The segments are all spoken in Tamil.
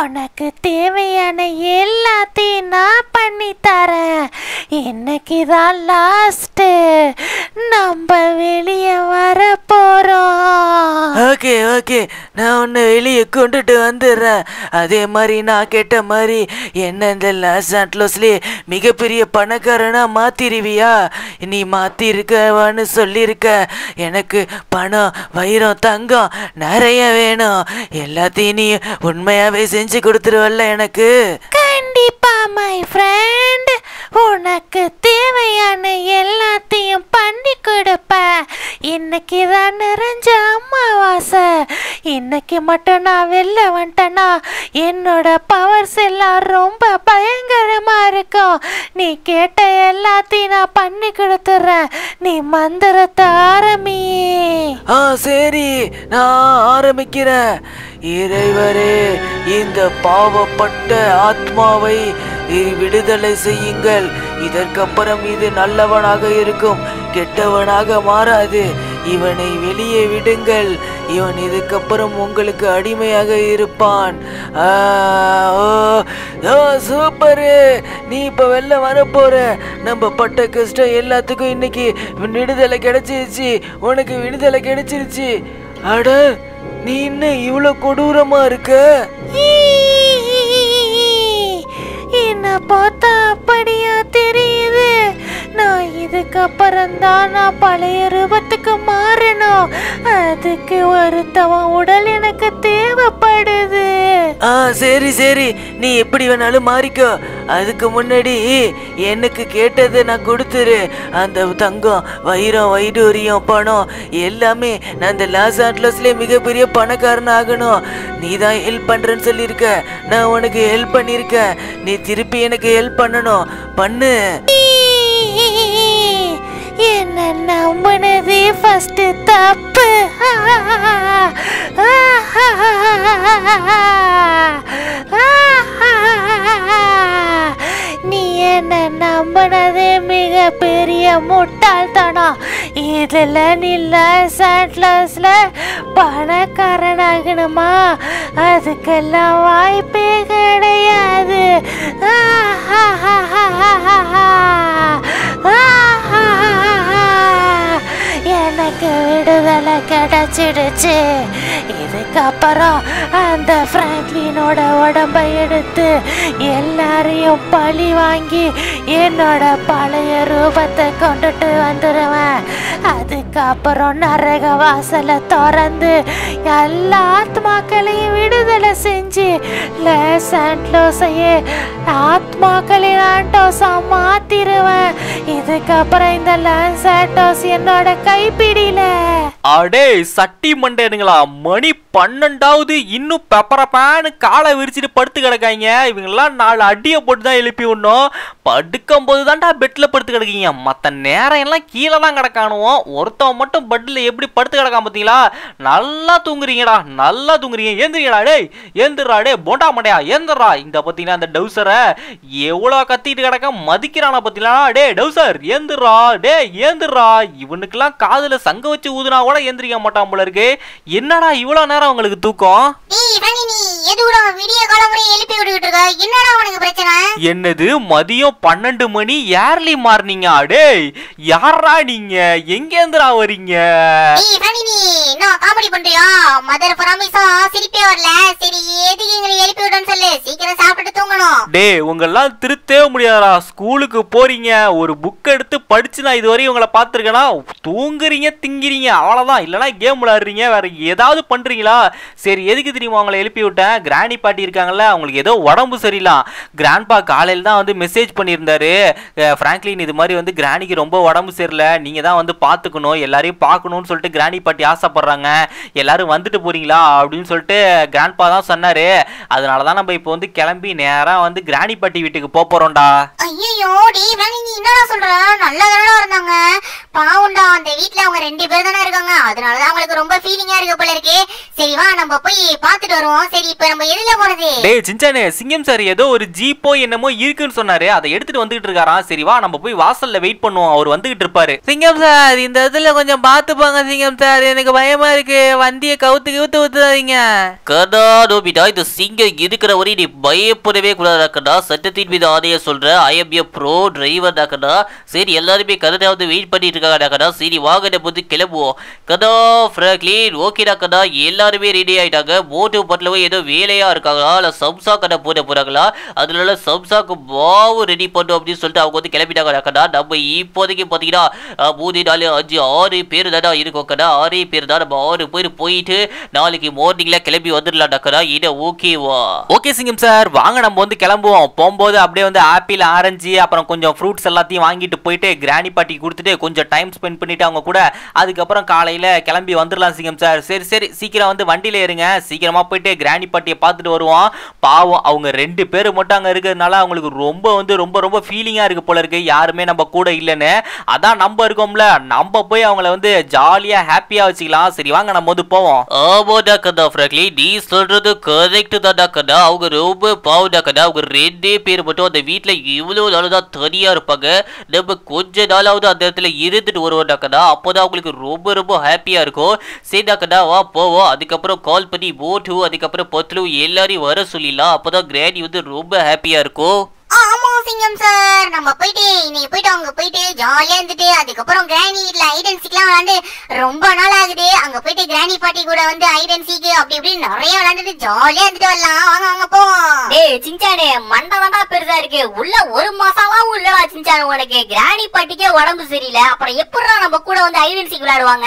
உனக்கு தேவையான எல்லாத்தையும் நான் பண்ணி தரேன் இன்னைக்கு தான் லாஸ்ட்டு நம்ம வெளியே வர போறோம் ஓகே ஓகே நான் உன்னை வெளியே கொண்டுட்டு வந்துடுறேன் அதே மாதிரி நான் கேட்ட மாதிரி என்ன இந்த லாஸ் ஆண்ட்லோஸ்லேயே மிகப்பெரிய பணக்காரனா மாத்திருவியா நீ மாத்திருக்கவான்னு சொல்லியிருக்க எனக்கு பணம் வைரம் தங்கம் நிறைய வேணும் எல்லாத்தையும் நீ உண்மையாவே செஞ்சு கொடுத்துருவல்ல எனக்கு கண்டிப்பா மை ஃப்ரெண்ட் உனக்கு தேவையான எல்லாத்தையும் பண்ணி கொடுப்பேன் இன்னைக்கு தான் நிறைஞ்ச அமாவாசை இன்னைக்கு மட்டும் நான் வெளில வந்துட்டேன்னா என்னோட பவர்ஸ் எல்லாம் ரொம்ப பயங்கரமா இருக்கும் நீ கேட்ட எல்லாத்தையும் நான் பண்ணி கொடுத்துட்றேன் நீ மந்திரத்தை ஆரம்பியே ஆ சரி நான் ஆரம்பிக்கிறேன் இறைவரே இந்த பாவப்பட்ட ஆத்மாவை இ- விடுதலை செய்யுங்கள் இதற்கப்புறம் இது நல்லவனாக இருக்கும் கெட்டவனாக மாறாது இவனை வெளியே விடுங்கள் இவன் இதுக்கப்புறம் உங்களுக்கு அடிமையாக இருப்பான் ஆ, ஓ ஓ சூப்பரு நீ இப்ப வெளில வர போற நம்ம பட்ட கஷ்டம் எல்லாத்துக்கும் இன்னைக்கு விடுதலை கிடைச்சிருச்சு உனக்கு விடுதலை கிடைச்சிருச்சு அட நீ இன்னும் இவ்வளோ கொடூரமா இருக்க என்ன பார்த்தா அப்படியா தெரியுது நான் இதுக்கப்புறம் தான் நான் பழைய ரூபத்துக்கு மாறணும் அதுக்கு ஒருத்தவன் உடல் எனக்கு தேவைப்படுது ஆ சரி சரி நீ எப்படி வேணாலும் மாறிக்கோ அதுக்கு முன்னாடி எனக்கு கேட்டதை நான் கொடுத்துரு அந்த தங்கம் வைரம் வைடூரியம் பணம் எல்லாமே நான் இந்த லாஸ் ஆட்லஸ்லேயே மிகப்பெரிய பணக்காரன் ஆகணும் நீ தான் ஹெல்ப் பண்ணுறேன்னு சொல்லியிருக்க நான் உனக்கு ஹெல்ப் பண்ணியிருக்கேன் நீ திருப்பி எனக்கு ஹெல்ப் பண்ணணும் பண்ணு என்ன நம்பினது ஃபர்ஸ்ட் தப்பு நீ என்ன நம்பினது மிக பெரிய முட்டாள்தனம் இதில் நீ லாஸ் அட்லாஸ்ல பணக்காரனாகணுமா அதுக்கெல்லாம் வாய்ப்பே கிடையாது எனக்கு விடுதலை கிடைச்சிடுச்சு இதுக்கப்புறம் அந்த ஃப்ராங்க்லினோட உடம்பை எடுத்து எல்லாரையும் பழி வாங்கி என்னோட பழைய ரூபத்தை கொண்டுட்டு வந்துடுவேன் அதுக்கப்புறம் நரக வாசலை திறந்து எல்லா ஆத்மாக்களையும் விடுதலை செஞ்சு லேஸ் அண்ட் லோசையே ஆத்மாக்களின் ஆண்டோஸா மாத்திருவேன் இதுக்கப்புறம் இந்த லேன்ஸ் ஆண்டோஸ் என்னோட கைப்பிடியில அடே சட்டி மண்டேனுங்களா மணி பன்னெண்டாவது இன்னும் பெப்பரப்பான்னு காலை விரிச்சிட்டு படுத்து கிடக்காங்க இவங்கெல்லாம் நாலு அடியை போட்டு தான் எழுப்பி விடணும் படுக்கும் போது தான்டா பெட்டில் படுத்து கிடக்கீங்க மற்ற நேரம் எல்லாம் கீழே தான் கிடக்கானுவோம் ஒருத்தவன் மட்டும் பெட்டில் எப்படி படுத்து கிடக்கான் பார்த்தீங்களா நல்லா தூங்குறீங்கடா நல்லா தூங்குறீங்க ஏந்திரிங்கடா டேய் ஏந்திரா டே போண்டா மண்டையா ஏந்திரா இந்த பார்த்தீங்கன்னா அந்த டவுசரை எவ்வளோ கத்திட்டு கிடக்க மதிக்கிறானா பார்த்தீங்களா டே டவுசர் ஏந்திரா டே ஏந்திரா இவனுக்கெல்லாம் காதுல சங்க வச்சு ஊதுனா கூட ஏந்திரிக்க மாட்டான் போல இருக்கு என்னடா இவ்வளோ நேரம் உங்களுக்கு தூக்கம் டேய் ஃப்ராங்கி நீ எது கூட விடிய காலம் முறை எழுப்பி விட்டுக்கிட்டு இருக்க என்னடா உனக்கு பிரச்சனை என்னது மதியம் பன்னெண்டு மணி ஏர்லி மார்னிங்க டேய் யாரா நீங்க எங்கேந்திரா வரீங்க டேய் ஃப்ராங்கி நீ என்ன காமெடி பண்றியா மதர் ப்ராமிஸும் சிரிப்பே வரல சரி எதுக்கு எங்களை எழுப்பி விடுன்னு சொல்லு சீக்கிரம் சாப்பிட்டுட்டு தூங்கணும் டேய் உங்கெல்லாம் திருத்தவே முடியாதா ஸ்கூலுக்கு போறீங்க ஒரு புக் எடுத்து படிச்சு நான் இதுவரையும் உங்களை பார்த்துருக்கேனா தூங்குறீங்க திங்கிறீங்க அவ்வளோதான் இல்லைனா கேம் விளையாடுறீங்க வேற ஏதாவது பண்றீங்களா சரி எதுக்கு தெரியுமா உங்களை எழுப்பி விட்டேன் கிராணி பாட்டி இருக்காங்கல்ல அவங்களுக்கு ஏதோ உடம்பு சரியில்லாம் கிராண்ட்பா காலையில் தான் வந்து மெசேஜ் பண்ணியிருந்தாரு அஹ், ஃப்ராங்க்லின் இது மாதிரி வந்து கிராணிக்கு ரொம்ப உடம்பு சரியில்லை நீங்கள் தான் வந்து பார்த்துக்கணும் எல்லாரையும் பார்க்கணும்னு சொல்லிட்டு கிராணி பாட்டி ஆசைப்படுறாங்க எல்லாரும் வந்துட்டு போறீங்களா அப்படின்னு சொல்லிட்டு கிராண்ட்பா தான் சொன்னாரு அதனால தான் நம்ம இப்போ வந்து கிளம்பி நேராக வந்து கிராணி பாட்டி வீட்டுக்கு போக போகிறோம்டா ஐயோ டேய் ஃப்ராங்கி நீ என்னடா சொல்ற நல்லா இருந்தாங்க பாவுண்டா அந்த வீட்ல அவங்க ரெண்டு பேர் தானே இருக்காங்க அதனாலதான் அவங்களுக்கு ரொம்ப ஃபீலிங்கா இருக்கு போல இருக்கு சரி வா நம்ம போய் பார்த்துட்டு வருவோம் சரி இப்ப நம்ம எதுல போறது டேய் சின்சானே சிங்கம் சார் ஏதோ ஒரு ஜீப்போ என்னமோ இருக்குன்னு சொன்னாரு அதை எடுத்துட்டு வந்துகிட்டு இருக்காராம் சரி வா நம்ம போய் வாசல்ல வெயிட் பண்ணுவோம் அவர் வந்துகிட்டு இருப்பாரு சிங்கம் சார் இந்த இடத்துல கொஞ்சம் பார்த்து போங்க சிங்கம் சார் எனக்கு பயமா இருக்கு வண்டியை கவுத்து கவுத்து ஊத்துறாதீங்க கதா நோபிடா இந்த சிங்கம் இருக்கிற வரை நீ பயப்படவே கூடாதாக்கடா சட்டத்தின் மீது ஆணைய சொல்ற I M A bro driver டாக்கடா சரி எல்லாருமே கதை வந்து வெயிட் பண்ணிட்டு இருக்காங்கடாக்கடா சரி வாகன போது கிளம்புவோம் கதா ஃப்ராக்லின் ஓகேடாக்கடா எல்லாருமே ரெடி ஆயிட்டாங்க மோட்டு பட்டிலவும் ஏதோ வேலையா இருக்காங்களா இல்ல சம்சா கடை போட போறாங்களா அதனால சம்சாக்கு மாவு ரெடி பண்ணும் அப்படின்னு சொல்லிட்டு அவங்க வந்து கிளம்பிட்டாங்கடாக்கடா நம்ம இப்போதைக்கு பாத்தீங்கன்னா அஹ், மூணு நாலு அஞ்சு ஆறு பேர் தானே இருக்கோம் கடா ஆறே பேர் தான் நம்ம ஆறு பேர் போயிட்டு நாளைக்கு மார்னிங்ல கிளம்பி வந்துடலாம்டாக்கடா இதை ஓகேவா ஓகே சிங்கம் சார் வாங்க நம்ம வந்து கிளம்புவோம் போகும்போது அப்படியே வந்து ஆப்பிள் ஆரஞ்சு அப்புறம் கொஞ்சம் ஃப்ரூட்ஸ் எல்லாத்தையும் வாங்கிட்டு போயிட்டு கிராணி பாட்டி கொடுத்துட்டு கொஞ்சம் டைம் ஸ்பெண்ட் பண்ணிட்டு அவங்க கூட அதுக்கப்புறம் காலையில கிளம்பி வந்துடலாம் சிங்கம் சார் சரி சரி சீக்கிரம் வந்து வண்டியில ஏறுங்க சீக்கிரமா போயிட்டு கிராணி பாட்டியை பார்த்துட்டு வருவோம் பாவம் அவங்க ரெண்டு பேர் மட்டும் அங்க இருக்கிறதுனால அவங்களுக்கு ரொம்ப வந்து ரொம்ப ரொம்ப ஃபீலிங்கா இருக்கு போல இருக்கு யாருமே நம்ம கூட இல்லைன்னு அதான் நம்ம இருக்கோம்ல நம்ம போய் அவங்கள வந்து ஜாலியா ஹாப்பியா வச்சுக்கலாம் சரி வாங்க நம்ம வந்து போவோம் ஆமாடா கதா ஃப்ராக்லி நீ சொல்றது கரெக்ட் தான்டா கதா அவங்க ரொம்ப பாவடா கதா அவங்க ரெண்டே பேர் மட்டும் அந்த வீட்ல இவ்வளவு நாள் தான் தனியா இருப்பாங்க நம்ம கொஞ்ச நாளாவது அந்த இடத்துல இருந்துட்டு வருவோம்டா கதா அப்போதான் அவங்களுக்கு ரொம்ப ரொம்ப ஹாப்பியா இருக்கும் சரிடா கதா வா போவோம் அதுக்கப்புறம் கால் பண்ணி போட்டு அதுக்கப்புறம் பத்துலு எல்லாரையும் வர சொல்லிடலாம் அப்போதான் கிராணி வந்து ரொம்ப ஹாப்பியா இருக்கும் ஆமா சிங்கம் சார் நம்ம போயிட்டு இன்னைக்கு போயிட்டு அவங்க போயிட்டு ஜாலியா இருந்துட்டு அதுக்கப்புறம் கிராணி வீட்ல ஐடென்சிக்லாம் விளையாண்டு ரொம்ப நாள் ஆகுது அங்க போயிட்டு கிராணி பாட்டி கூட வந்து ஐடென்சிக்கு அப்படி இப்படி நிறைய விளையாண்டுட்டு ஜாலியா இருந்துட்டு வரலாம் வாங்க வாங்க போவோம் டேய் சிஞ்சானே மண்டை தாண்டா பெருசா இருக்கு உள்ள ஒரு மாசமா உள்ளடா சிஞ்சானு உனக்கு கிராணி பாட்டிக்கே உடம்பு சரியில்லை அப்புறம் எப்படிடா நம்ம கூட வந்து ஐடென்சிக்கு விளையாடுவாங்க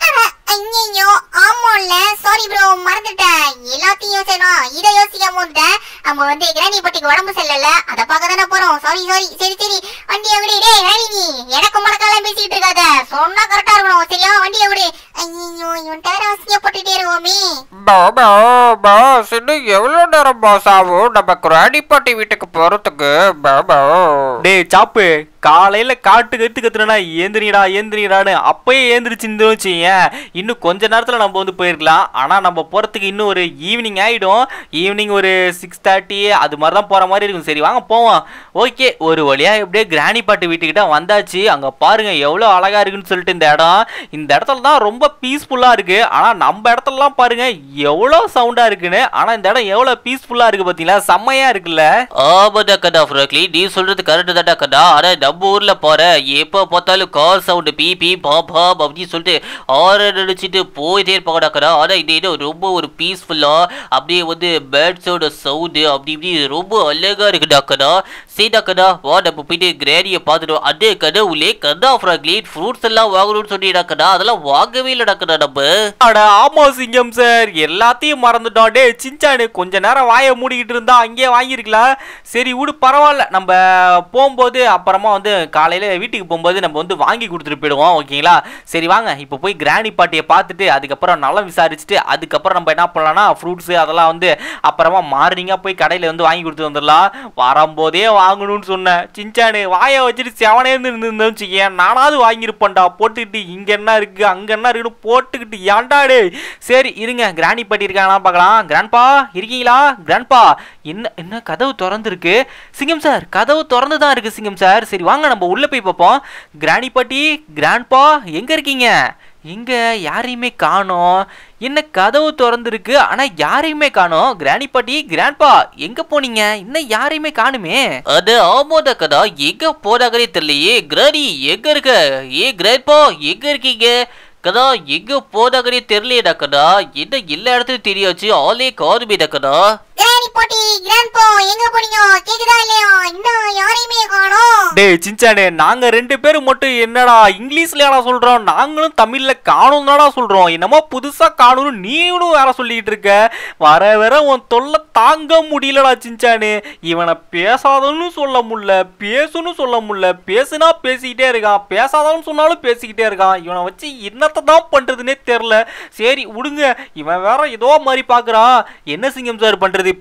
ஐயோ ஆமால சாரி ப்ரோ மறந்துட்டேன் எல்லாத்தையும் யோசிக்கணும் இதை யோசிக்காம வந்துட்டேன் நம்ம வந்து கிராணி பாட்டிக்கு உடம்பு சரியில்லைல்ல அதை பார்க்க தானே போறோம் சாரி சாரி சரி சரி வண்டியை விடு டேய் ராணி நீ எனக்கு மடக்காலாம் பேசிட்டு இருக்காத சொன்னா கரெக்டா இருக்கணும் சரியா வண்டியை விடு ஐயோ இவன் டேர அவசியப்பட்டுட்டே இருக்கோமே பாபா பாஸ் இன்னும் எவ்வளோ நேரம் பாஸ் ஆகும் நம்ம கிராணி பாட்டி வீட்டுக்கு போறதுக்கு பாபா டேய் சாப்பு காலையில காட்டு கத்து கத்துனா ஏந்திரிடா ஏந்திரிடான்னு அப்பயே ஏந்திரிச்சுன்னு வச்சுக்கேன் இன்னும் கொஞ்ச நேரத்துல நம்ம வந்து போயிருக்கலாம் ஆனா நம்ம போறதுக்கு இன்னும் ஒரு ஈவினிங் ஆயிடும் ஈவினிங் ஒரு சிக்ஸ் தேர்ட்டி அது மாதிரி தான் போற மாதிரி இருக்கும் சரி வாங்க போவோம் ஓகே ஒரு வழியா எப்படியே கிராணி பாட்டு வீட்டுக்கிட்ட வந்தாச்சு அங்க பாருங்க எவ்வளோ அழகா இருக்குன்னு சொல்லிட்டு இந்த இடம் இந்த இடத்துல தான் ரொம்ப பீஸ்ஃபுல்லா இருக்கு ஆனா நம்ம இடத்துலலாம் பாருங்க எவ்வளோ சவுண்டா இருக்குன்னு ஆனா இந்த இடம் எவ்வளோ பீஸ்ஃபுல்லா இருக்கு பாத்தீங்களா செம்மையா இருக்குல்ல ஆமாடா கதா ஃப்ராக்லி நீ சொல்றது கரெக்ட் தான்டா கதா ஆனா நம்ம ஊர்ல பாரு எப்போ பார்த்தாலும் கார் சவுண்டு பீ பீ பா பா அப்படின்னு சொல்லிட்டு ஆர நினைச்சிட்டு போயிட்டே இருப்பாங்கடா கதா ஆனா இந்த இடம் ரொம்ப ஒரு பீஸ்ஃபுல்லா அப்படியே வந்து பேர்ட்ஸோட சவுண்டு அப்படி இப்படி ரொம்ப அழகா இருக்குடா கதா சரிடா கதா வா நம்ம போயிட்டு கிராரியை பார்த்துட்டோம் அதே கடவுளே கதா ஃப்ராக்லி ஃப்ரூட்ஸ் எல்லாம் வாங்கணும்னு சொல்லிடா கதா அதெல்லாம் வாங்கவே இல்லடா கதா நம்ம அட ஆமா சிங்கம் சார் எல்லாத்தையும் மறந்துட்டோம் டே சிஞ்சானு கொஞ்ச நேரம் வாயை மூடிக்கிட்டு இருந்தா அங்கேயே வாங்கியிருக்கலாம் சரி விடு பரவாயில்ல நம்ம போகும்போது அப்புறமா வந்து காலையில வீட்டுக்கு போகும்போது நம்ம வந்து வாங்கி கொடுத்துட்டு போயிடுவோம் ஓகேங்களா சரி வாங்க இப்போ போய் கிராணி பாட்டியை பார்த்துட்டு அதுக்கப்புறம் நலம் விசாரிச்சுட்டு அதுக்கப்புறம் நம்ம என்ன பண்ணலாம்னா ஃப்ரூட்ஸ் அதெல்லாம் வந்து அப்புறமா மார்னிங்காக போய் கடையில் வந்து வாங்கி கொடுத்து வந்துடலாம் வரும்போதே வாங்கணும்னு சொன்னேன் சிஞ்சானு வாயை வச்சுட்டு செவனேன்னு இருந்திருந்தோம் வச்சுக்கேன் நானாவது வாங்கியிருப்பேன்டா போட்டுக்கிட்டு இங்கே என்ன இருக்கு அங்கே என்ன இருக்குன்னு போட்டுக்கிட்டு ஏன்டாடே சரி இருங்க கிராணி பாட்டி இருக்காங்களா பார்க்கலாம் கிராண்ட்பா இருக்கீங்களா கிராண்ட்பா என்ன என்ன கதவு திறந்துருக்கு சிங்கம் சார் கதவு திறந்து தான் இருக்கு சிங்கம் சார் சரி வாங்க நம்ம உள்ள போய் பார்ப்போம் கிராணி பாட்டி கிராண்ட்பா எங்க இருக்கீங்க எங்க யாரையுமே காணோம் என்ன கதவு திறந்துருக்கு ஆனா யாரையுமே காணோம் கிராணி பாட்டி கிராண்ட்பா எங்க போனீங்க இன்னும் யாரையுமே காணுமே அது ஆமாடா கதா எங்க போனாங்கன்னே தெரியலையே கிராணி எங்க இருக்க ஏ கிராண்ட்பா எங்க இருக்கீங்க கதா எங்க போனாங்கன்னே தெரியலையேடா கதா என்ன எல்லா இடத்துலயும் தெரியாச்சு ஆளே காணுமேடா கதா கிராணி பாட்டி கிராண்ட்பா எங்க போனீங்க கேக்குதா இல்லையா இன்னும் யாரையுமே காணோம் டேய் சிஞ்சானே நாங்க ரெண்டு பேரும் மட்டும் என்னடா இங்கிலீஷ்லயாடா சொல்றோம் நாங்களும் தமிழ்ல காணும்னாடா சொல்றோம் என்னமோ புதுசா காணும்னு நீனும் வேற சொல்லிட்டு இருக்க வர வர உன் தொல்லை தாங்க முடியலடா சிஞ்சானே இவனை பேசாதன்னு சொல்ல முடியல பேசுன்னு சொல்ல முடியல பேசுனா பேசிக்கிட்டே இருக்கான் பேசாதன்னு சொன்னாலும் பேசிக்கிட்டே இருக்கான் இவனை வச்சு என்னத்தை தான் பண்றதுன்னே தெரில சரி விடுங்க இவன் வேற ஏதோ மாதிரி பாக்குறான் என்ன சிங்கம் சார் பண்றது இப்ப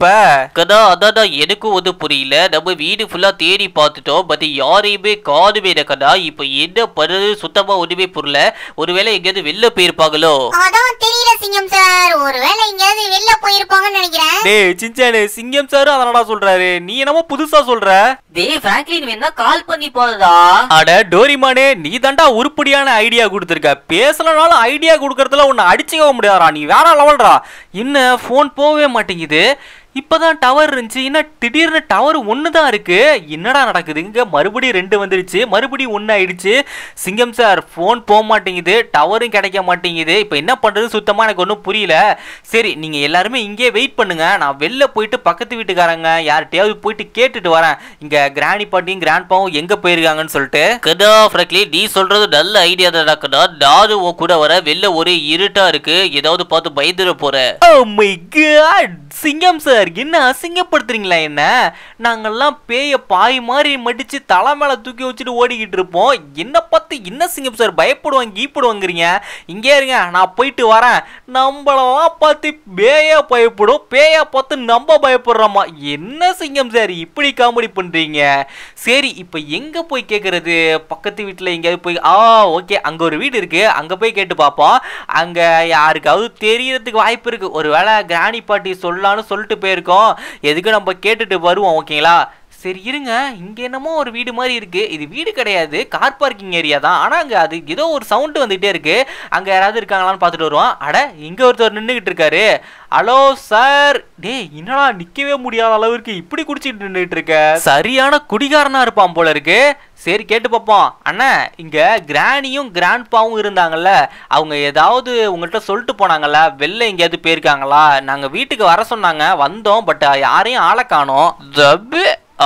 கதா அதான்டா எனக்கும் ஒன்றும் புரியல நம்ம வீடு ஃபுல்லா தேடி பார்த்துட்டோம் பட் யாரையுமே காணுமே கதா இப்போ என்ன பண்ணுறது சுத்தமா ஒண்ணுமே புரியல ஒருவேளை எங்கேயாவது வெளில போயிருப்பாங்களோ அதான் தெரியல சிங்கம் சார் ஒருவேளை எங்கேயாவது வெளில போயிருப்பாங்கன்னு நினைக்கிறேன் டேய் சிஞ்சானு சிங்கம் சார் அதனடா சொல்றாரு நீ என்னமோ புதுசா சொல்ற டேய் பிராங்க்லின் வேணா கால் பண்ணி போதா அட டோரிமானே நீ தாண்டா உருப்படியான ஐடியா கொடுத்துருக்க பேசலனாலும் ஐடியா கொடுக்கறதுல உன்னை அடிச்சுக்க முடியாதா நீ வேற லெவல்டா என்ன ஃபோன் போகவே மாட்டேங்குது இப்பதான் டவர் இருந்துச்சு என்ன திடீர்னு டவர் ஒன்று தான் இருக்கு என்னடா நடக்குது இங்க மறுபடியும் ரெண்டு வந்துருச்சு மறுபடியும் ஒன்று ஆயிடுச்சு சிங்கம் சார் ஃபோன் போக மாட்டேங்குது டவரும் கிடைக்க மாட்டேங்குது இப்போ என்ன பண்றது சுத்தமா எனக்கு ஒன்றும் புரியல சரி நீங்க எல்லாருமே இங்கே வெயிட் பண்ணுங்க நான் வெளில போயிட்டு பக்கத்து வீட்டுக்காரங்க யார்கிட்டயாவது போயிட்டு கேட்டுட்டு வரேன் இங்க கிராணி பாட்டியும் கிராண்ட் பாவும் எங்க போயிருக்காங்கன்னு சொல்லிட்டு கதா ஃப்ரங்க்லி நீ சொல்றது நல்ல ஐடியா தான் கதா நானும் உன் கூட வர வெளில ஒரே இருட்டா இருக்கு ஏதாவது பார்த்து பயந்துட போறேன் Oh my god சிங்கம் சார் என்ன அசிங்கப்படுத்துறீங்களா என்ன நாங்கெல்லாம் பேய பாய் மாதிரி மடிச்சு தலை மேல தூக்கி வச்சுட்டு ஓடிக்கிட்டு இருப்போம் என்ன பார்த்து என்ன சிங்கம் சார் பயப்படுவாங்க கீப்படுவாங்கிறீங்க இங்கே இருங்க நான் போயிட்டு வரேன் நம்மளெல்லாம் பார்த்து பேயா பயப்படும் பேயா பார்த்து நம்ம பயப்படுறோமா என்ன சிங்கம் சார் இப்படி காமெடி பண்றீங்க சரி இப்போ எங்க போய் கேட்கறது பக்கத்து வீட்டில் எங்கேயாவது போய் ஆ ஓகே அங்க ஒரு வீடு இருக்கு அங்க போய் கேட்டு பார்ப்போம் அங்க யாருக்காவது தெரியறதுக்கு வாய்ப்பு இருக்கு ஒருவேளை கிராணி பாட்டி சொல்லலான்னு சொல்லிட்டு போயிருக்கோம் எதுக்கு நம்ம கேட்டுட்டு வருவோம் ஓகேங்களா சரி இருங்க இங்க என்னமோ ஒரு வீடு மாதிரி இருக்கு இது வீடு கிடையாது கார் பார்க்கிங் ஏரியா தான் ஆனா அங்க அது ஏதோ ஒரு சவுண்ட் வந்துகிட்டே இருக்கு அங்க யாராவது இருக்காங்களான்னு பார்த்துட்டு வருவோம் அட இங்க ஒருத்தர் நின்றுகிட்டு இருக்காரு ஹலோ சார் டேய் என்னடா நிக்கவே முடியாத அளவுக்கு இப்படி குடிச்சிட்டு நின்றுட்டு இருக்க சரியான குடிகாரனா இருப்பான் போல இருக்கு சரி கேட்டு பார்ப்போம் அண்ணா இங்க கிராணியும் கிராண்ட்பாவும் இருந்தாங்கல்ல அவங்க ஏதாவது உங்கள்கிட்ட சொல்லிட்டு போனாங்கல்ல வெளில எங்கேயாவது போயிருக்காங்களா நாங்க வீட்டுக்கு வர சொன்னாங்க வந்தோம் பட் யாரையும் ஆளை காணோம் தம்பி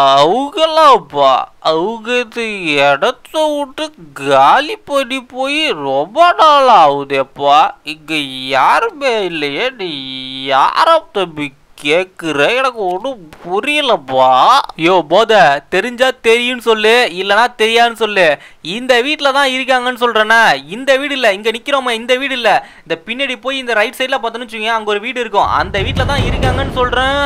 அவங்களாப்பா அவங்க இது இடத்த விட்டு காலி பண்ணி போய் ரொம்ப நாள் ஆகுதேப்பா இங்க யாருமே இல்லையே நீ யார தம்பி கேக்குற எனக்கு ஒன்றும் புரியலப்பா யோ போத தெரிஞ்சா தெரியும்னு சொல்லு இல்லனா தெரியாதுன்னு சொல்லு இந்த வீட்டில் தான் இருக்காங்கன்னு சொல்றேன்னா இந்த வீடு இல்லை இங்க நிக்கிறோமா இந்த வீடு இல்லை இந்த பின்னாடி போய் இந்த ரைட் சைடில் பார்த்தோன்னு வச்சுக்கோங்க அங்க ஒரு வீடு இருக்கும் அந்த வீட்டில் தான் இருக்காங்கன்னு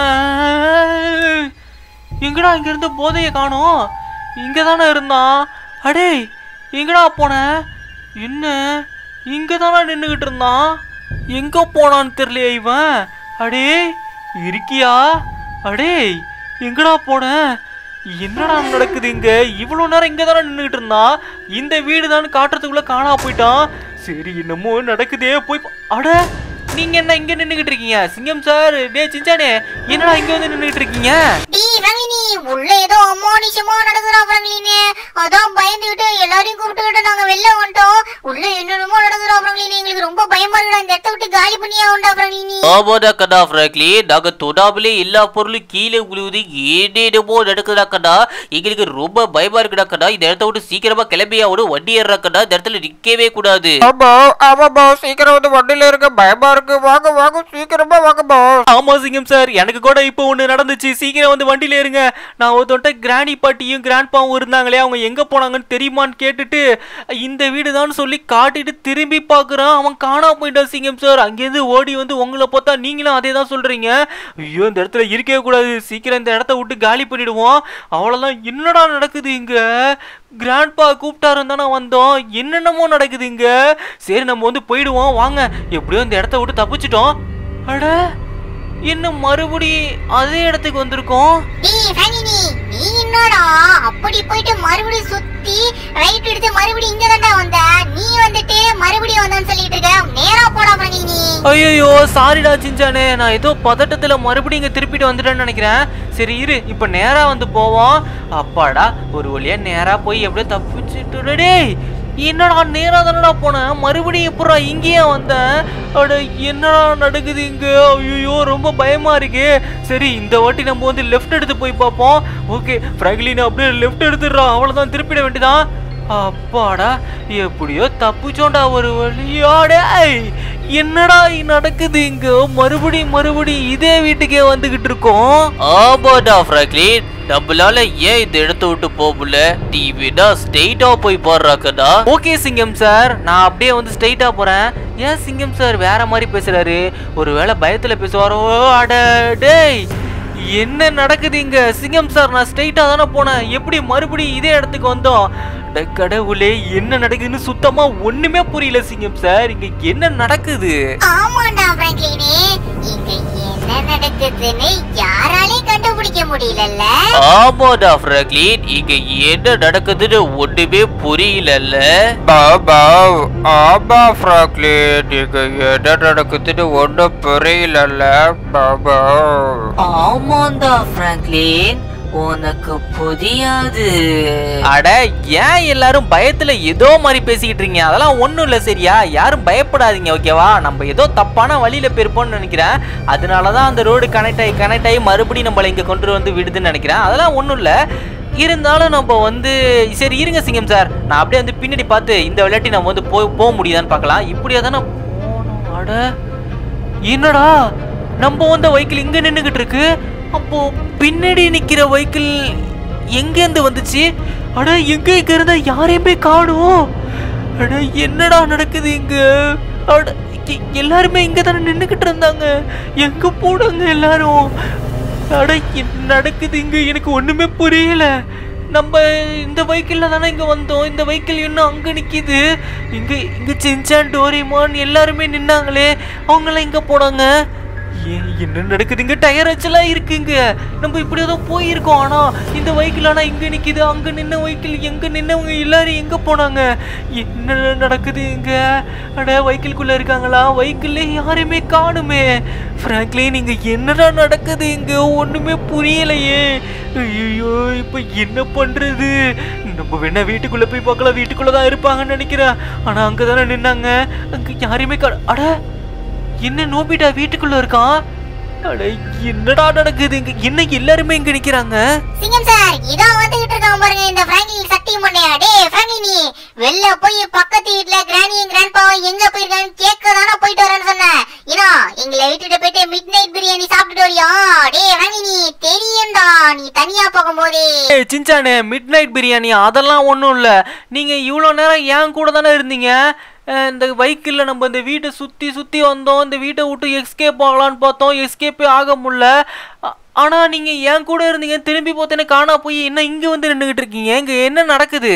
சொல்றேன் எங்கடா இங்க இருந்து போதையை காணோம் இங்க தானே இருந்தான் அடே எங்கடா போன என்ன இங்க தானே நின்றுகிட்டு இருந்தான் எங்க போனான்னு தெரியலையே இவன் அடே இருக்கியா அடே எங்கடா போன என்னடா நடக்குது இங்க இவ்வளோ நேரம் இங்க தானே நின்றுகிட்டு இருந்தான் இந்த வீடு தான் காட்டுறதுக்குள்ள காணா போயிட்டான் சரி என்னமோ நடக்குதே போய் பா- அட நீங்க என்ன இங்க நின்றுகிட்டு இருக்கீங்க சிங்கம் சார் டே சிஞ்சானே என்னடா இங்க வந்து நின்றுகிட்டு இருக்கீங்க டீ ஃப்ராங்க்லினி உள்ள ஏதோ அம்மானிஷமா நடக்குதா ஃப்ராங்க்லினி அதான் பயந்துகிட்டு எல்லாரையும் கூப்பிட்டுக்கிட்டு நாங்க வெளில வந்துட்டோம் உள்ள என்னென்னமோ நடக்குதா ஃப்ராங்க்லினி எங்களுக்கு ரொம்ப பயமா இருக்குடா இந்த இடத்த விட்டு காலி பண்ணியா உண்டா ஃப்ராங்க்லினி ஆமாடா கண்ணா ஃப்ராங்க்லி நாங்க தொடாமலே எல்லா பொருளும் கீழே விழுவுது ஏதேனமோ நடக்குதா கண்ணா எங்களுக்கு ரொம்ப பயமா இருக்குடா கண்ணா இந்த இடத்த விட்டு சீக்கிரமா கிளம்பி ஆகணும் வண்டி ஏறா கண்ணா இந்த இடத்துல நிக்கவே கூடாது ஆமா ஆமா பாஸ் சீக்கிரம் வந்து வண்டியில இருக்க பயமா இருக்கு வாங்க வாங்க சீக்கிரமா வாங்க பாஸ் ஆமா சிங்கம் சார் எனக்கு கூட இப்போ ஒன்று நடந்துச்சு சீக்கிரம் வந்து வண்டியில இருங்க நான் ஒருத்தன்ட்ட கிராணி பாட்டியும் கிராண்ட் பாவும் இருந்தாங்களே அவங்க எங்க போனாங்கன்னு தெரியுமான்னு கேட்டுட்டு இந்த வீடு தான் சொல்லி காட்டிட்டு திரும்பி பார்க்குறான் அவன் காணாம போயிட்டான் சிங்கம் சார் அங்கேருந்து ஓடி வந்து உங்களை பார்த்தா நீங்களும் அதே தான் சொல்றீங்க ஐயோ இந்த இடத்துல இருக்கவே கூடாது சீக்கிரம் இந்த இடத்த விட்டு காலி பண்ணிடுவோம் அவ்வளோதான் என்னடா நடக்குது இங்க கிராண்ட்பா கூப்பிட்டாருன்னு தானே வந்தோம் என்னென்னமோ நடக்குது இங்க சரி நம்ம வந்து போயிடுவோம் வாங்க எப்படியோ இந்த இடத்த விட்டு தப்பிச்சிட்டோம் அட என்ன மறுபடி அதே இடத்துக்கு வந்திருக்கோம் டீ ஃப்ராங்க்லினி நீ என்னடா அப்படி போயிட்டு மறுபடியும் சுத்தி ரைட் எடுத்து மறுபடியும் இங்க தான்டா வந்த நீ வந்துட்டு மறுபடியும் வந்தான்னு சொல்லிட்டு இருக்க நேரா போடா ஃப்ராங்க்லினி ஐயோ சாரிடா சிஞ்சானே நான் ஏதோ பதட்டத்துல மறுபடியும் இங்க திருப்பிட்டு வந்துட்டேன்னு நினைக்கிறேன் சரி இரு இப்ப நேரா வந்து போவோம் அப்பாடா ஒரு வழியா நேரா போய் எப்படியோ தப்பிச்சுட்டு டேய் என்னடா நேரா தானடா போனேன் மறுபடியும் எப்படா இங்கேயே வந்தேன் அட என்னடா நடக்குது இங்க ஐயோ ரொம்ப பயமா இருக்கு சரி இந்த வாட்டி நம்ம வந்து லெஃப்ட் எடுத்து போய் பார்ப்போம் ஓகே ஃப்ராங்க்லின் அப்படியே லெஃப்ட் எடுத்துடுறோம் அவ்வளவுதான் திருப்பிட வேண்டியதான் அப்பாடா எப்படியோ தப்பிச்சோண்டா ஒரு வழியாடே என்னடா இ- நடக்குது இங்க மறுபடியும் மறுபடியும் இதே வீட்டுக்கே வந்துகிட்டு இருக்கோம் ஆமாடா ஃப்ராங்க்லின் நம்மளால ஏன் இந்த இடத்த விட்டு போக முடியல நீ வேணா ஸ்ட்ரெயிட்டா போய் பாடுறா கண்ணா ஓகே சிங்கம் சார் நான் அப்படியே வந்து ஸ்ட்ரைட்டா போறேன் ஏன் சிங்கம் சார் வேற மாதிரி பேசுறாரு ஒருவேளை பயத்துல பேசுவாரோ அட டேய் என்ன நடக்குது இங்க சிங்கம் சார் நான் ஸ்ட்ரைட்டா தானே போனேன் எப்படி மறுபடியும் இதே இடத்துக்கு வந்தோம் அட கடவுளே என்ன நடக்குதுன்னு சுத்தமா ஒண்ணுமே புரியல சிங்கம் சார் இங்க என்ன நடக்குது ஆமாண்டா பிராங்க்லினே இங்க என்ன நடக்குதுன்னு யாராலையும் கண்டுபிடிக்க முடியலல்ல ஆமாடா ஃப்ராங்க்லின் இங்க என்ன நடக்குதுன்னு ஒண்ணுமே புரியலல்ல பாபா ஆமா ஃப்ராங்க்லின் இங்க என்ன நடக்குதுன்னு ஒன்றும் புரியலல்ல பாபா ஆமாண்டா பிராங்க்லின் உனக்கு புரியாது அட ஏன் எல்லாரும் பயத்துல ஏதோ மாதிரி பேசிக்கிட்டு இருக்கீங்க அதெல்லாம் ஒண்ணும் இல்ல சரியா யாரும் பயப்படாதீங்க ஓகேவா நம்ம ஏதோ தப்பான வழியில போயிருப்போம்னு நினைக்கிறேன் அதனால தான் அந்த ரோடு கனெக்ட் ஆகி கனெக்ட் ஆகி மறுபடியும் நம்மளை இங்க கொண்டு வந்து விடுதுன்னு நினைக்கிறேன் அதெல்லாம் ஒண்ணும் இல்ல இருந்தாலும் நம்ம வந்து சரி இருங்க சிங்கம் சார் நான் அப்படியே வந்து பின்னாடி பார்த்து இந்த விளையாட்டி நம்ம வந்து போய் போக முடியுதான்னு பார்க்கலாம் இப்படியே தானே போகணும் அட என்னடா நம்ம வந்த வெஹிக்கிள் இங்க நின்னுகிட்டு இருக்கு அப்போ பின்னாடி நிக்கிற வெஹிக்கிள் எங்கேருந்து வந்துச்சு அட எங்க இங்க இருந்தா யாரையுமே காணும் அட என்னடா நடக்குது இங்க அட எ- எல்லாருமே இங்க தானே நின்னுகிட்டு இருந்தாங்க எங்க போனாங்க எல்லாரும் அட என்ன நடக்குது இங்க எனக்கு ஒண்ணுமே புரியல நம்ம இந்த வெஹிக்கிள்ல தானே இங்க வந்தோம் இந்த வெஹிக்கிள் இன்னும் அங்க நிக்குது இங்க இங்க சின்சான் டோரிமான் எல்லாருமே நின்னாங்களே அவங்களாம் எங்க போனாங்க ஏன் என்ன நடக்குதுங்க டயர் வச்செல்லாம் இருக்குங்க நம்ம இப்படி ஏதோ போயிருக்கோம் ஆனா இந்த வெஹிக்கிள் ஆனா இங்க நிக்குது அங்க நின்ன வெஹிக்கிள் எங்க நின்னவங்க எல்லாரும் எங்க போனாங்க என்ன நடக்குது இங்க அட வெஹிக்கிள்குள்ள இருக்காங்களா வெஹிக்கிள்ல யாருமே காணுமே ஃப்ராங்க்லின் இங்க என்னடா நடக்குது இங்க ஒண்ணுமே புரியலையே ஐயோ இப்ப என்ன பண்றது நம்ம வேணா வீட்டுக்குள்ள போய் பார்க்கலாம் வீட்டுக்குள்ள தான் இருப்பாங்கன்னு நினைக்கிறேன் ஆனா அங்கதானே நின்னாங்க அங்க யாரையுமே கா அட என்ன நோபிட்டா வீட்டுக்குள்ள இருக்கான் அட என்னடா நடக்குது இங்க என்ன எல்லாருமே இங்க நிக்கிறாங்க சிங்கம் சார் இதோ வந்துகிட்டு இருக்கான் பாருங்க இந்த பிராங்க்லின் சக்தி மண்டையா டேய் பிராங்க்லினி வெளில போய் பக்கத்து வீட்ல கிராணியும் கிராண்ட்பாவும் எங்க போயிருக்கான்னு கேட்க தானே போயிட்டு வரேன்னு சொன்னேன் ஏன்னா எங்களை விட்டுட்டு போயிட்டு மிட் நைட் பிரியாணி சாப்பிட்டுட்டு வரியா டேய் பிராங்க்லினி தெரியும்டா நீ தனியா போகும்போது ஏய் சின்சானே மிட் நைட் பிரியாணி அதெல்லாம் ஒன்றும் இல்லை நீங்கள் இவ்வளோ நேரம் ஏன் கூட தானே இருந்தீங்க அஹ் இந்த வெஹிக்கிளில் நம்ம இந்த வீட்டை சுற்றி சுற்றி வந்தோம் இந்த வீட்டை விட்டு எஸ்கேப் ஆகலான்னு பார்த்தோம் எஸ்கேப்பே ஆக முடியல அ- ஆனா நீங்க என் கூட இருந்தீங்க திரும்பி பார்த்தேனே காணா போய் என்ன இங்க வந்து நின்றுகிட்டு இருக்கீங்க இங்க என்ன நடக்குது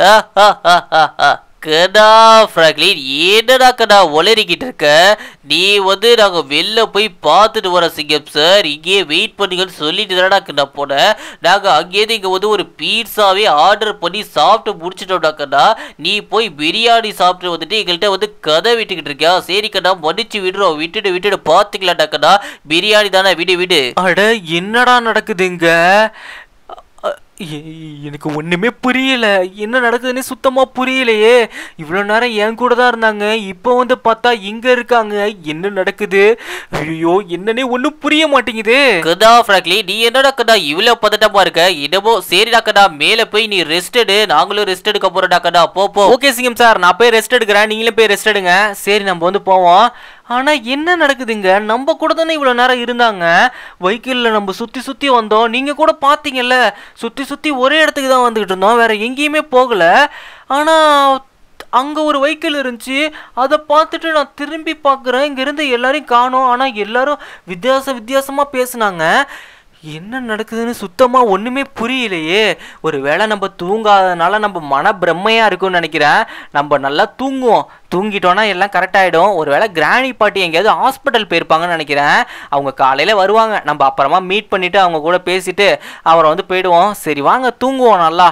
கதா ஃப்ராங்க்லின் என்னடா கதா உளறிக்கிட்டு இருக்க நீ வந்து நாங்க வெளில போய் பார்த்துட்டு வர சிங்கம் சார் இங்கேயே வெயிட் பண்ணுங்கன்னு சொல்லிட்டு தானடா கண்ணா போனேன் நாங்க அங்கேயிருந்து இங்க வந்து ஒரு பீட்சாவே ஆர்டர் பண்ணி சாப்பிட்டு முடிச்சிட்டோம்டா கண்ணா நீ போய் பிரியாணி சாப்பிட்டு வந்துட்டு எங்கள்கிட்ட வந்து கதை விட்டுக்கிட்டு இருக்கியா சரி கண்ணா மன்னிச்சு விடுறோம் விட்டுட்டு விட்டுட்டு பார்த்துக்கலாம்டா கண்ணா பிரியாணி தானே விடு விடு அட என்னடா நடக்குது இங்க அ- எ- எனக்கு ஒண்ணுமே புரியல என்ன நடக்குதுன்னு சுத்தமா புரியலையே இவ்வளவு நேரம் என் கூட தான் இருந்தாங்க இப்போ வந்து பார்த்தா இங்க இருக்காங்க என்ன நடக்குது ஐயோ என்னன்னே ஒண்ணும் புரிய மாட்டேங்குது கதா ஃப்ராங்க்லி நீ என்னடா கதா இவ்வளவு பதட்டமா இருக்க என்னமோ சரிடா கதா மேல போய் நீ ரெஸ்ட் எடு நாங்களும் ரெஸ்ட் எடுக்க போறோம்டா கதா போ போ ஓகே சிங்கம் சார் நான் போய் ரெஸ்ட் எடுக்கிறேன் நீங்களும் போய் ரெஸ்ட் எடுங்க சரி நம்ம வந்து போவோம் ஆனா என்ன நடக்குதுங்க நம்ம கூட தானே இவ்வளவு நேரம் இருந்தாங்க வெஹிக்கிள்ல நம்ம சுத்தி சுத்தி வந்தோம் நீங்க கூட பாத்தீங்கல்ல சுத்தி சுத்தி ஒரே இடத்துக்கு தான் வந்துகிட்டு இருந்தோம் வேற எங்கேயுமே போகல ஆனா அங்க ஒரு வெஹிக்கிள் இருந்துச்சு அதை பார்த்துட்டு நான் திரும்பி பார்க்குறேன் இங்க இருந்து எல்லாரையும் காணோம் ஆனா எல்லாரும் வித்தியாச வித்தியாசமா பேசுனாங்க என்ன நடக்குதுன்னு சுத்தமா ஒண்ணுமே புரியலையே ஒருவேளை நம்ம தூங்காதனால நம்ம மன பிரம்மையா இருக்கும்னு நினைக்கிறேன் நம்ம நல்லா தூங்குவோம் தூங்கிட்டோம்னா எல்லாம் கரெக்ட் ஆயிடும் ஒருவேளை கிராணி பாட்டி எங்கேயாவது ஹாஸ்பிட்டல் போயிருப்பாங்கன்னு நினைக்கிறேன் அவங்க காலையில வருவாங்க நம்ம அப்புறமா மீட் பண்ணிட்டு அவங்க கூட பேசிட்டு அவரை வந்து போயிடுவோம் சரி வாங்க தூங்குவோம் நல்லா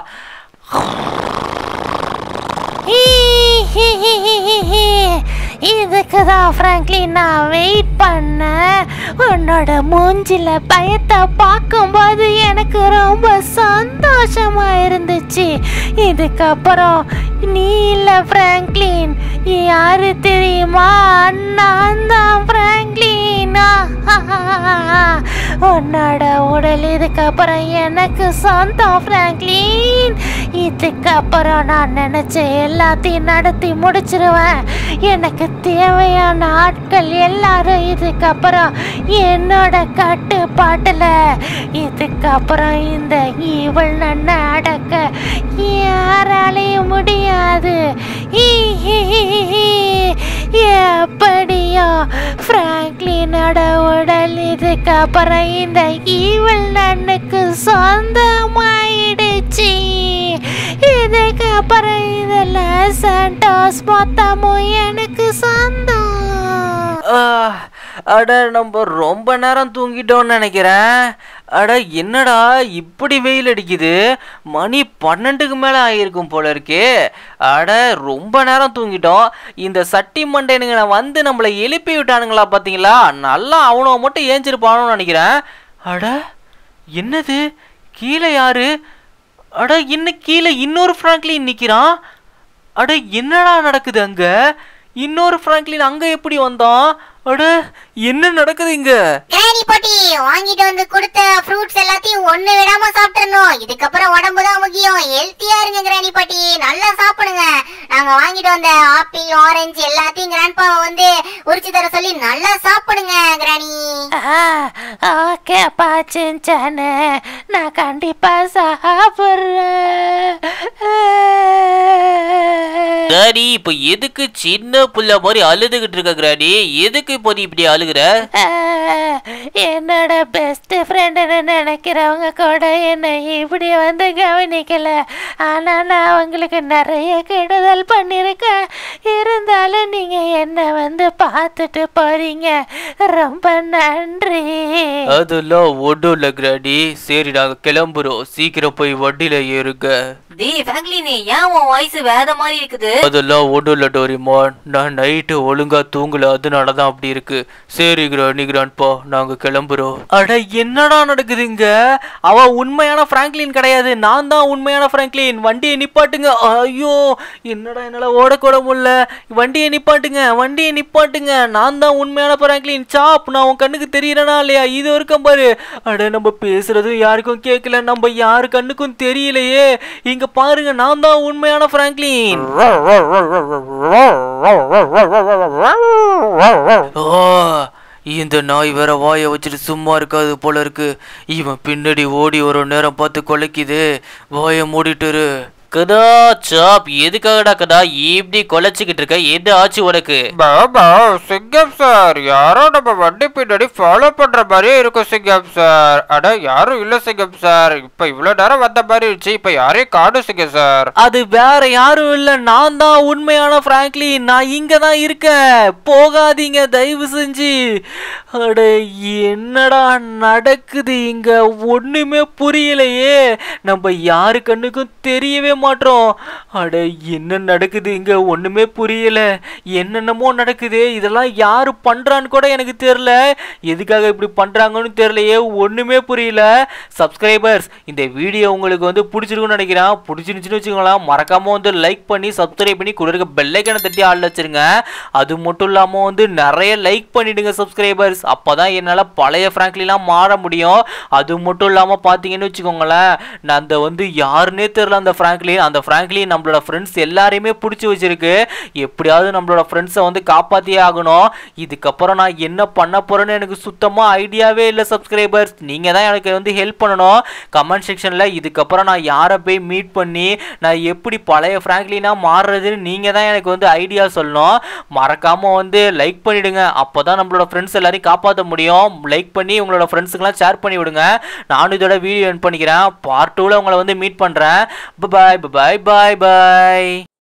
இதுக்கு தான் ஃப்ராங்க்லின் நான் வெயிட் பண்ணேன் உன்னோட மூஞ்சில பயத்தை பார்க்கும்போது எனக்கு ரொம்ப சந்தோஷமா இருந்துச்சு இதுக்கப்புறம் நீ இல்லை ஃப்ராங்க்லின் யாரு தெரியுமா நான் தான் ஃப்ராங்க்லின் உன்னோட உடல் இதுக்கப்புறம் எனக்கு சொந்தம் ஃப்ராங்க்லின் இதுக்கப்புறம் நான் நினைச்ச எல்லாத்தையும் நடத்தி முடிச்சிருவேன் எனக்கு தேவையான ஆட்கள் எல்லாரும் இதுக்கப்புறம் என்னோட கட்டுப்பாட்டுல இதுக்கப்புறம் இந்த ஈவல் நன்ன அடக்க யாராலையும் முடியாது ஹீ, ஹீ, ஹீ, ஹீ. எப்படியோ ஃப்ராங்க்லின் என்னோட உடல் இதுக்கப்புறம் இந்த ஈவல் நன்னுக்கு சொந்தமாயிடுச்சு இதுக்கப்புறம் இதெல்லாம் சண்டோஸ் மொத்தமும் எனக்கு சொந்தம் ஆ, அட நம்ம ரொம்ப நேரம் தூங்கிட்டோம்னு நினைக்கிறேன் அட என்னடா இப்படி வெயில் அடிக்குது மணி பன்னெண்டுக்கு மேலே ஆகியிருக்கும் போல இருக்கே அட ரொம்ப நேரம் தூங்கிட்டோம் இந்த சட்டி மண்டைனுங்களை வந்து நம்மளை எழுப்பி விட்டானுங்களா பார்த்தீங்களா நல்லா அவனோ மட்டும் ஏஞ்சிருப்பானோன்னு நினைக்கிறேன் அட என்னது கீழே யாரு அட இன்னும் கீழே இன்னொரு ஃப்ராங்க்லின் நிற்கிறான் அட என்னடா நடக்குது அங்க இன்னொரு ஃப்ராங்க்லின் அங்க எப்படி வந்தான் அட என்ன நடக்குது இங்க கிராணி பாட்டி வாங்கிட்டு வந்து கொடுத்த ஃப்ரூட்ஸ் எல்லாத்தையும் ஒண்ணு விடாம சாப்பிட்டுறணும் இதுக்கப்புறம் உடம்பு தான் முக்கியம் ஹெல்த்தியா இருங்க கிராணி பாட்டி நல்லா சாப்பிடுங்க நாங்க வாங்கிட்டு வந்த ஆப்பிள் ஆரஞ்சு எல்லாத்தையும் கிராண்ட்பாவை வந்து உரிச்சு தர சொல்லி நல்லா சாப்பிடுங்க கிராணி ஓகே பாச்சின்ச்சானு நான் கண்டிப்பா சாப்பிட்றேன் கிராணி இப்போ எதுக்கு சின்ன புள்ள மாதிரி அழுதுகிட்டு இருக்க கிராணி எதுக்கு இப்போ நீ இப்படி அழுகுற ஆஹ், என்னோட பெஸ்ட் ஃப்ரெண்டுன்னு நினைக்கிறவங்க கூட என்னை இப்படி வந்து கவனிக்கல ஆனா நான் அவங்களுக்கு நிறைய கெடுதல் பண்ணியிருக்கேன் இருந்தாலும் நீங்க என்னை வந்து பார்த்துட்டு போறீங்க ரொம்ப நன்றி அதெல்லாம் ஒன்றும் இல்லை கிராடி சரி நாங்க கிளம்புறோம் சீக்கிரம் போய் வண்டியில ஏறுங்க டேய் ஃப்ராங்க்லின் ஏன் உன் வாய்ஸ் வேற மாதிரி இருக்குது அதெல்லாம் ஒன்றும் இல்லை டோரிமான் நான் நைட்டு ஒழுங்கா தூங்கல அதனால தான் அப்படி இருக்கு சரி கிராணி கிராண்ட்பா நாங்க கிளம்புறோம் அட என்னடா நடக்குது இங்க அவ உண்மையான பிராங்க்லின் கிடையாது நான் தான் உண்மையான பிராங்க்லின் வண்டியை நிப்பாட்டுங்க ஐயோ என்னடா என்னால ஓடக்கூட முடியல வண்டியை நிப்பாட்டுங்க வண்டியை நிப்பாட்டுங்க நான் தான் உண்மையான பிராங்க்லின் சாப் நான் உன் கண்ணுக்கு தெரியறனா இல்லையா இது வரைக்கும் பாரு அட நம்ம பேசுறதும் யாருக்கும் கேட்கல நம்ம யாரு கண்ணுக்கும் தெரியலையே இங்க பாருங்க நான் தான் உண்மையான பிராங்க்லின் ஓ இந்த நாய் வேற வாயை வச்சுட்டு சும்மா இருக்காது போல இருக்கு இவன் பின்னாடி ஓடி ஒரு நேரம் பார்த்து கொலைக்குது வாயை மூடிட்டு இரு. கதா சாப் எதுக்காகடா கதா இப்படி கொலைச்சிக்கிட்டு இருக்க என்ன ஆச்சு உனக்கு பாபா சிங்கம் சார் யாரோ நம்ம வண்டி பின்னாடி ஃபாலோ பண்ற மாதிரியே இருக்கும் சிங்கம் சார் அட யாரும் இல்ல சிங்கம் சார் இப்ப இவ்வளவு நேரம் வந்த மாதிரி இருந்துச்சு இப்ப யாரையும் காணும் சிங்கம் சார் அது வேற யாரும் இல்ல நான் தான் உண்மையான பிராங்க்லின் நான் இங்க தான் இருக்கேன் போகாதீங்க தயவு செஞ்சு அட என்னடா நடக்குது இங்க ஒண்ணுமே புரியலையே நம்ம யாரு கண்ணுக்கும் தெரியவே மாட்டோம் அட என்ன நடக்குது இங்க ஒண்ணுமே புரியல என்னென்னமோ நடக்குது இதெல்லாம் யாரு பண்றான்னு கூட எனக்கு தெரியல எதுக்காக இப்படி பண்றாங்கன்னு தெரியலையே ஒண்ணுமே புரியல சப்ஸ்கிரைபர்ஸ் இந்த வீடியோ உங்களுக்கு வந்து பிடிச்சிருக்குன்னு நினைக்கிறேன் பிடிச்சிருந்துச்சுன்னு வச்சுக்கோங்களேன் மறக்காம வந்து லைக் பண்ணி சப்ஸ்கிரைப் பண்ணி கூட இருக்க பெல்லைக்கனை தட்டி ஆள் வச்சிருங்க அது மட்டும் இல்லாம வந்து நிறைய லைக் பண்ணிடுங்க சப்ஸ்கிரைபர்ஸ் அப்பதான் என்னால பழைய ஃப்ராங்க்லிலாம் மாற முடியும் அது மட்டும் இல்லாம பாத்தீங்கன்னு வச்சுக்கோங்களேன் நான் அந்த வந்து யாருன்னே தெரியல அந்த ஃப்ராங்க்லின் அந்த ஃப்ராங்க்லின் நம்மளோட ஃப்ரெண்ட்ஸ் எல்லாரையுமே பிடிச்சி வச்சிருக்கு எப்படியாவது நம்மளோட ஃப்ரெண்ட்ஸை வந்து காப்பாத்தியே ஆகணும் இதுக்கப்புறம் நான் என்ன பண்ண போறேன்னு எனக்கு சுத்தமா ஐடியாவே இல்லை சப்ஸ்கிரைபர்ஸ் நீங்க தான் எனக்கு வந்து ஹெல்ப் பண்ணணும் கமெண்ட் செக்ஷன்ல இதுக்கப்புறம் நான் யாரை போய் மீட் பண்ணி நான் எப்படி பழைய ஃப்ராங்க்லினா மாறுறதுன்னு நீங்க தான் எனக்கு வந்து ஐடியா சொல்லணும் மறக்காம வந்து லைக் பண்ணிடுங்க அப்பதான் நம்மளோட ஃப்ரெண்ட்ஸ் எல்லாரையும் காப்பாற்ற முடியும் லைக் பண்ணி உங்களோட ஃப்ரெண்ட்ஸுக்கெல்லாம் ஷேர் பண்ணி விடுங்க நானும் இதோட வீடியோ என் பண்ணிக்கிறேன் பார்ட் டூவில் உங்களை வந்து மீட் பண்ணுறேன் பாய் பாய் பாய் பாய்